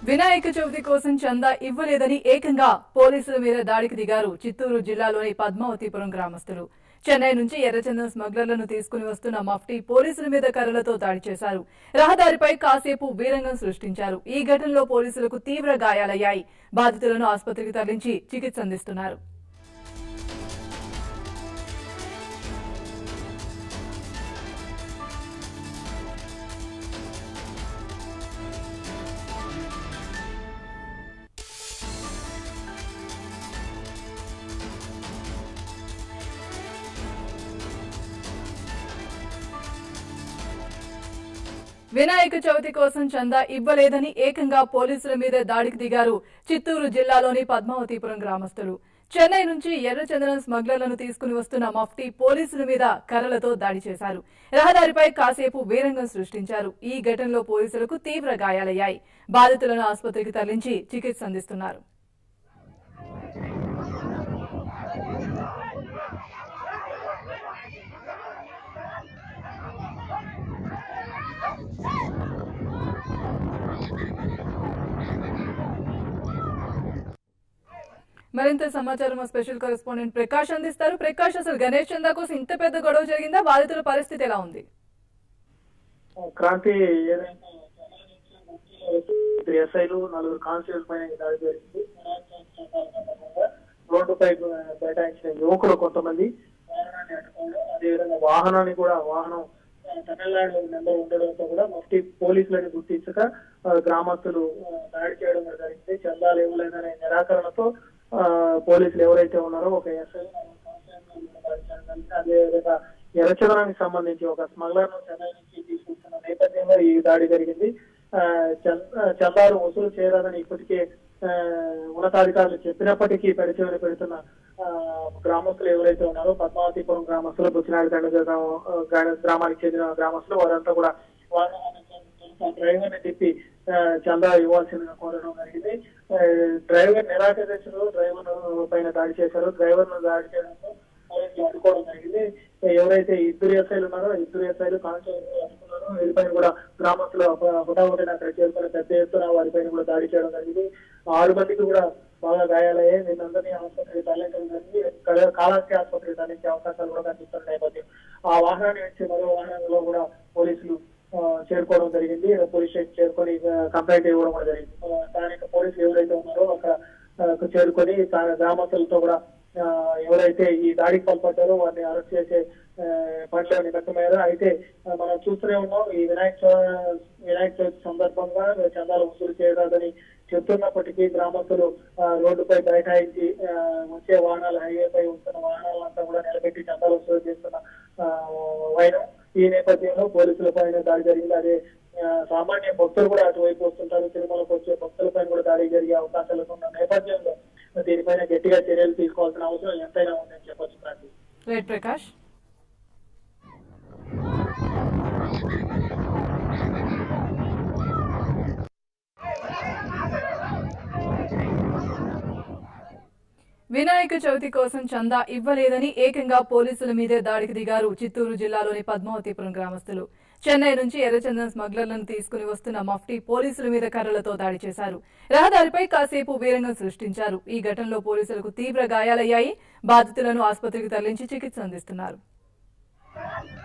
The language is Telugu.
వినాయక చవితి కోసం చందా ఇవ్వలేదని ఏకంగా పోలీసుల మీద దాడికి దిగారు చిత్తూరు జిల్లాలోని పద్మావతిపురం గ్రామస్తులు చెన్నై నుంచి ఎర్రచందనం స్మగ్లర్లను తీసుకుని వస్తున్న మఫ్టీ పోలీసుల మీద కర్రలతో దాడి చేశారు రహదారిపై కాసేపు వీరంగం సృష్టించారు ఈ ఘటనలో పోలీసులకు తీవ్ర గాయాలయ్యాయి బాధితులను ఆసుపత్రికి తరలించి చికిత్స అందిస్తున్నారు వినాయక చవితి కోసం చందా ఇవ్వలేదని ఏకంగా పోలీసుల మీద దాడికి దిగారు చిత్తూరు జిల్లాలోని పద్మావతిపురం గ్రామస్తులు చెన్నై నుంచి ఎర్రచందనం స్మగ్లర్లను తీసుకుని వస్తున్న మఫ్టీ పోలీసుల మీద కర్రలతో దాడి చేశారు రహదారిపై కాసేపు వీరంగం సృష్టించారు ఈ ఘటనలో పోలీసులకు తీవ్ర గాయాలయ్యాయి బాధితులను ఆసుపత్రికి తరలించి చికిత్స అందిస్తున్నారు మరింత సమాచారం మా స్పెషల్ కరెస్పాండెంట్ ప్రకాష్ అందిస్తారు ప్రకాష్ అసలు గణేష్ చందా కోసం ఇంత పెద్ద గొడవ జరిగిందా బాధితుల పరిస్థితి ఎలా ఉంది క్రాంతి ఏదైతే ఇద్దరు ఎస్ఐలు నలుగురు కానిస్టేబుల్ పైన ఈ దాడి జరిగింది రోడ్డుపై బైఠాయించిన యువకులు కొంతమంది వాహనాన్ని అడ్డుకోవడం అదేవిధంగా వాహనాన్ని కూడా వాహనం ఆ, తమిళనాడు నెంబర్ ఉండడంతో కూడా మఫ్టీ పోలీసులను గుర్తించక ఆ, గ్రామస్తులు ఆ, దాడి చేయడం కూడా జరిగింది చందాలు ఇవ్వలేదనే నిరాకరణతో ఆ, పోలీసులు ఎవరైతే ఉన్నారో ఒక ఎస్ఐ అదేవిధంగా ఎర్రచందనానికి సంబంధించి ఒక స్మగ్లర్ ను చెన్నై నుంచి తీసుకొస్తున్న నేపథ్యంలో ఈ దాడి జరిగింది ఆ, చంద- ఆ, చందాలు వసూలు చేయరాదని ఇప్పటికే ఆ, ఉన్నతాధికారులు చెప్పినప్పటికీ పెడచెవిని పెడుతున్న ఆ, గ్రామస్తులు ఎవరైతే ఉన్నారో పద్మావతిపురం గ్రామస్తులు బుచ్చినాడు దండ గ్రామానికి చెందిన గ్రామస్తులు వారంతా కూడా వాహనాన్ని డ్రైవర్ ని తిప్పి ఆ, చందా ఇవ్వాల్సిందిగా కోరడం జరిగింది ఆ, డ్రైవర్ నిరాకరించారు డ్రైవర్ పైన దాడి చేశారు డ్రైవర్ ను దాడి చేయడంతో పోలీసులు అడ్డుకోవడం జరిగింది ఎవరైతే ఇద్దరు ఎస్ఐలు ఉన్నారో ఇద్దరు ఎస్ఐలు కానిస్టేబుల్ అడ్డుకున్నారో వీరిపైన కూడా గ్రామస్తులు హుటాహుటిన అక్కడ చేరుకుని పెద్ద ఎత్తున వారిపైన కూడా దాడి చేయడం జరిగింది ఆరు మందికి కూడా బాగా గాయాలయ్యాయి వీళ్ళందరినీ ఆసుపత్రికి తరలించడం జరిగింది కా- కాళహస్తి ఆసుపత్రికి తరలించే అవకాశాలు కూడా కనిపిస్తున్న నేపథ్యం ఆ వాహనాన్ని వచ్చి మరో వాహనంలో కూడా పోలీసులు ఆ, చేరుకోవడం జరిగింది పోలీస్ స్టేషన్ చేరుకొని ఆ, కంప్లైంట్ ఇవ్వడం కూడా జరిగింది ఆ, స్థానిక పోలీసులు ఎవరైతే ఉన్నారో అక్కడ ఆ, చేరుకొని స్థానిక గ్రామస్తులతో కూడా ఆ, ఎవరైతే ఈ దాడికి పాల్పడ్డారో వారిని అరెస్ట్ చేసే ఆ, పనిలో నిమగ్నమయ్యారు అయితే ఆ, మనం చూస్తూనే ఉన్నాం ఈ వినాయక చవ- వినాయక చవితి సందర్భంగా చందాలు వసూలు చేయరాదని చెప్తున్నప్పటికీ గ్రామస్తులు ఆ, రోడ్డుపై బైఠాయించి ఆ, వచ్చే వాహనాలు హైవే పై వస్తున్న వాహనాలంతా కూడా నిలబెట్టి చందాలు వసూలు చేస్తున్న ఆ, వైనం ఈ నేపథ్యంలో పోలీసుల పైన దాడి జరిగింది అదే ఆ, సామాన్య భక్తులు కూడా అటువైపు వస్తుంటారు తిరుమలకు వచ్చే భక్తులపైన కూడా దాడి జరిగే అవకాశాలు ఉన్న నేపథ్యంలో దీనిపైన గట్టిగా చర్యలు తీసుకోవాల్సిన అవసరం ఎంతైనా ఉందని చెప్పొచ్చు క్రాంతి రైట్ ప్రకాష్ వినాయక చవితి కోసం చందా ఇవ్వలేదని ఏకంగా పోలీసుల మీదే దాడికి దిగారు చిత్తూరు జిల్లాలోని పద్మావతిపురం గ్రామస్తులు చెన్నై నుంచి ఎర్రచందనం స్మగ్లర్లను తీసుకుని వస్తున్న మఫ్టీ పోలీసుల మీద కర్రలతో దాడి చేశారు రహదారిపై కాసేపు వీరంగం సృష్టించారు ఈ ఘటనలో పోలీసులకు తీవ్ర గాయాలయ్యాయి బాధితులను ఆసుపత్రికి తరలించి చికిత్స అందిస్తున్నారు